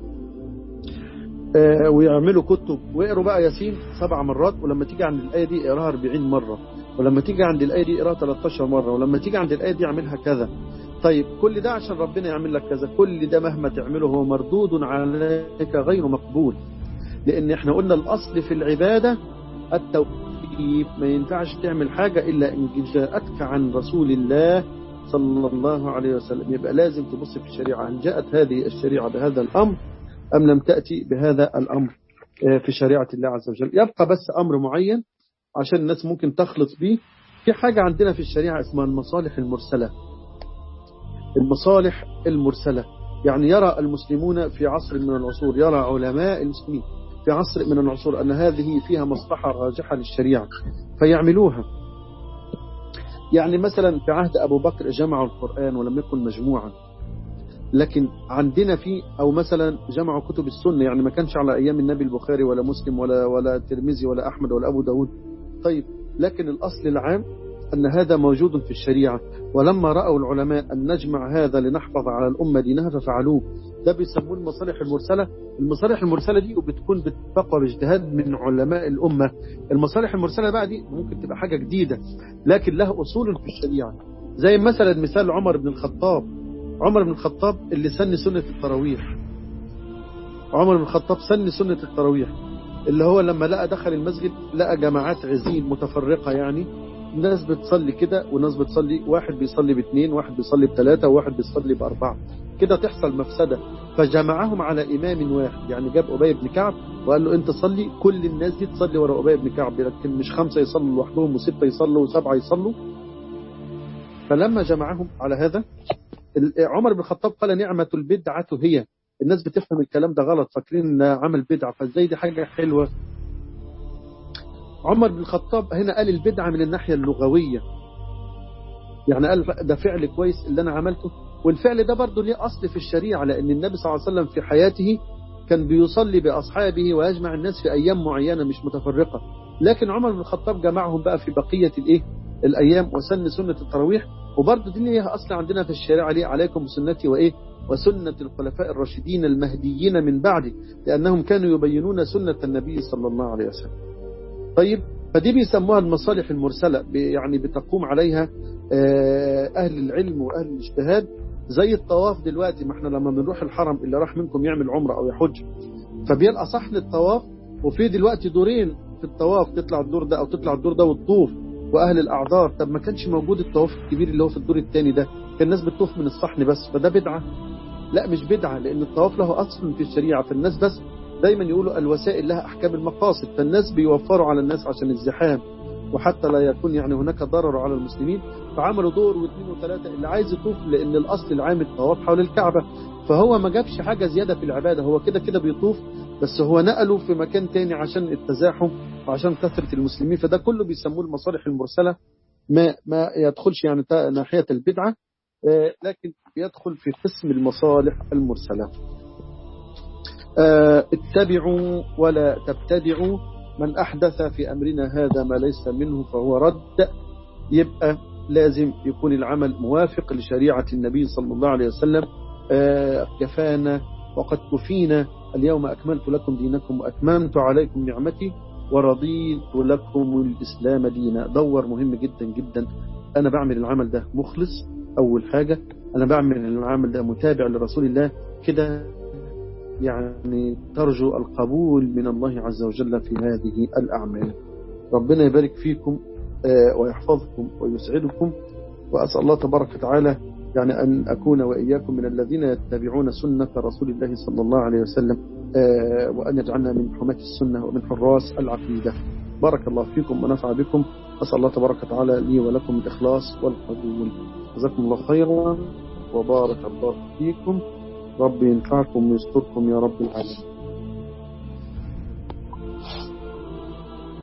A: آه ويعملوا كتب ويقروا بقى ياسين سبع مرات ولما تيجي عند الايه دي اقراها 40 مره ولما تيجي عند الآية دي اقراها 13 مرة ولما تيجي عند الآية دي اعملها كذا طيب كل ده عشان ربنا يعمل لك كذا كل ده مهما تعمله هو مردود عليك غير مقبول لأن احنا قلنا الأصل في العبادة التوقيف ما ينفعش تعمل حاجة إلا إن جاءتك عن رسول الله صلى الله عليه وسلم يبقى لازم تبص في الشريعة هل جاءت هذه الشريعة بهذا الأمر أم لم تأتي بهذا الأمر آه، في شريعة الله عز وجل يبقى بس أمر معين عشان الناس ممكن تخلط بيه في حاجة عندنا في الشريعة اسمها المصالح المرسلة المصالح المرسلة يعني يرى المسلمون في عصر من العصور يرى علماء المسلمين في عصر من العصور أن هذه فيها مصلحة راجحة للشريعة فيعملوها يعني مثلا في عهد أبو بكر جمعوا القرآن ولم يكن مجموعا لكن عندنا في أو مثلا جمعوا كتب السنة يعني ما كانش على أيام النبي البخاري ولا مسلم ولا ولا الترمذي ولا أحمد ولا أبو داود طيب لكن الأصل العام أن هذا موجود في الشريعة ولما رأوا العلماء أن نجمع هذا لنحفظ على الأمة دينها ففعلوه ده بيسموه المصالح المرسلة المصالح المرسلة دي بتكون بتبقى باجتهاد من علماء الأمة المصالح المرسلة بقى دي ممكن تبقى حاجة جديدة لكن لها أصول في الشريعة زي مثلا مثال عمر بن الخطاب عمر بن الخطاب اللي سن سنة التراويح عمر بن الخطاب سن سنة التراويح اللي هو لما لقى دخل المسجد لقى جماعات عزين متفرقة يعني ناس بتصلي كده وناس بتصلي واحد بيصلي باثنين واحد بيصلي بثلاثة وواحد بيصلي بأربعة كده تحصل مفسدة فجمعهم على إمام واحد يعني جاب أبي بن كعب وقال له أنت صلي كل الناس دي تصلي ورا أبي بن كعب لكن مش خمسة يصلوا لوحدهم وستة يصلوا وسبعة يصلوا فلما جمعهم على هذا عمر بن الخطاب قال نعمة البدعة هي الناس بتفهم الكلام ده غلط فاكرين ان عمل بدعة فازاي دي حاجة حلوة عمر بن الخطاب هنا قال البدعة من الناحية اللغوية يعني قال ده فعل كويس اللي انا عملته والفعل ده برضه ليه اصل في الشريعة لان النبي صلى الله عليه وسلم في حياته كان بيصلي باصحابه ويجمع الناس في ايام معينة مش متفرقة لكن عمر بن الخطاب جمعهم بقى في بقية الايه الايام وسن سنة التراويح وبرضه دي ليها اصل عندنا في الشريعة ليه عليكم بسنتي وايه وسنة الخلفاء الراشدين المهديين من بعدي لأنهم كانوا يبينون سنة النبي صلى الله عليه وسلم طيب فدي بيسموها المصالح المرسلة يعني بتقوم عليها أهل العلم وأهل الاجتهاد زي الطواف دلوقتي ما احنا لما بنروح الحرم اللي راح منكم يعمل عمرة أو يحج فبيبقى صحن الطواف وفي دلوقتي دورين في الطواف تطلع الدور ده أو تطلع الدور ده وتطوف وأهل الأعذار طب ما كانش موجود الطواف الكبير اللي هو في الدور الثاني ده كان الناس بتطوف من الصحن بس فده بدعة لا مش بدعة لأن الطواف له أصل في الشريعة فالناس بس دايما يقولوا الوسائل لها أحكام المقاصد فالناس بيوفروا على الناس عشان الزحام وحتى لا يكون يعني هناك ضرر على المسلمين فعملوا دور واثنين وثلاثة اللي عايز يطوف لأن الأصل العام الطواف حول الكعبة فهو ما جابش حاجة زيادة في العبادة هو كده كده بيطوف بس هو نقله في مكان تاني عشان التزاحم وعشان كثرة المسلمين فده كله بيسموه المصالح المرسلة ما ما يدخلش يعني ناحية البدعة لكن يدخل في قسم المصالح المرسلة اتبعوا ولا تبتدعوا من أحدث في أمرنا هذا ما ليس منه فهو رد يبقى لازم يكون العمل موافق لشريعة النبي صلى الله عليه وسلم كفانا وقد كفينا اليوم أكملت لكم دينكم وأتممت عليكم نعمتي ورضيت لكم الإسلام دينا دور مهم جدا جدا أنا بعمل العمل ده مخلص أول حاجة أنا بعمل العمل ده متابع لرسول الله كده يعني ترجو القبول من الله عز وجل في هذه الأعمال ربنا يبارك فيكم ويحفظكم ويسعدكم وأسأل الله تبارك وتعالى يعني أن أكون وإياكم من الذين يتبعون سنة رسول الله صلى الله عليه وسلم وأن يجعلنا من حماة السنة ومن حراس العقيدة بارك الله فيكم ونفع بكم أسأل الله تبارك وتعالى لي ولكم الإخلاص والقبول جزاكم الله خيرا وبارك الله فيكم ربي ينفعكم ويستركم يا رب العالمين